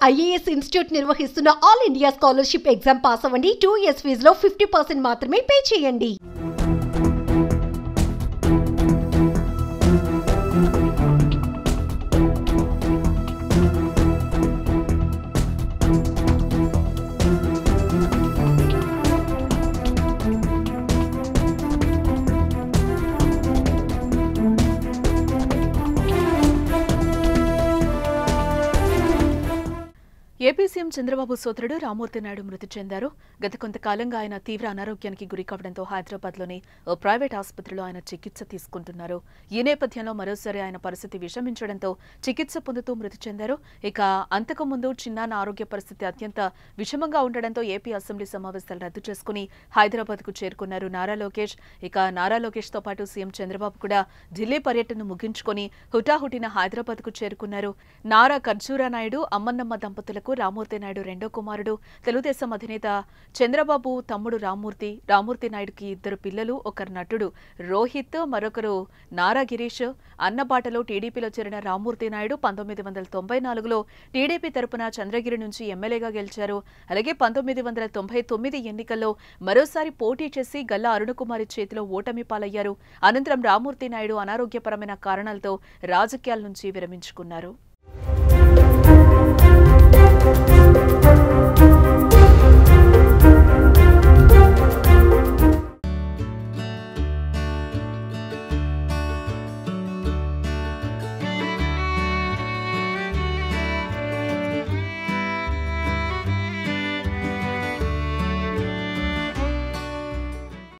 IAS institute నిర్వహిస్తున్న all India scholarship exam pass అవ్వండి two years ఫీజులో ఫిఫ్టీ పర్సెంట్ మాత్రమే పే చేయండి ఏపీ సీఎం చంద్రబాబు సోదరుడు రామూర్తి నాయుడు మృతి చెందారు గత కొంతకాలంగా ఆయన తీవ్ర అనారోగ్యానికి గురి కావడంతో హైదరాబాద్లోని ఓ ప్రైవేట్ ఆసుపత్రిలో ఆయన చికిత్స తీసుకుంటున్నారు ఈ నేపథ్యంలో మరోసారి ఆయన పరిస్థితి విషమించడంతో చికిత్స పొందుతూ మృతి చెందారు ఇక అంతకుముందు చిన్నాన్న ఆరోగ్య పరిస్థితి అత్యంత విషమంగా ఉండడంతో ఏపీ అసెంబ్లీ సమావేశాలు రద్దు చేసుకుని హైదరాబాద్కు చేరుకున్నారు నారా లోకేష్ ఇక నారా లోకేష్తో పాటు సీఎం చంద్రబాబు కూడా ఢిల్లీ పర్యటన ముగించుకొని హుటాహుటిన హైదరాబాద్కు చేరుకున్నారు నారా ఖర్జూరా నాయుడు అమ్మన్నమ్మ దంపతులకు రామూర్తి నాయుడు రెండో కుమారుడు తెలుగుదేశం అధినేత చంద్రబాబు తమ్ముడు రామూర్తి రామూర్తి నాయుడుకి ఇద్దరు పిల్లలు ఒకరు నటుడు రోహిత్ మరొకరు నారా గిరీష్ అన్నబాటలో టీడీపీలో చేరిన రామూర్తి నాయుడు పంతొమ్మిది వందల తొంభై నాలుగులో టీడీపీ తరపున చంద్రగిరి నుంచి ఎమ్మెల్యేగా గెలిచారు అలాగే పంతొమ్మిది వందల తొంభై తొమ్మిది ఎన్నికల్లో మరోసారి పోటీ చేసి గల్లా అరుణకుమారి చేతిలో ఓటమి పాలయ్యారు అనంతరం రామూర్తి నాయుడు అనారోగ్యపరమైన కారణాలతో రాజకీయాల నుంచి విరమించుకున్నారు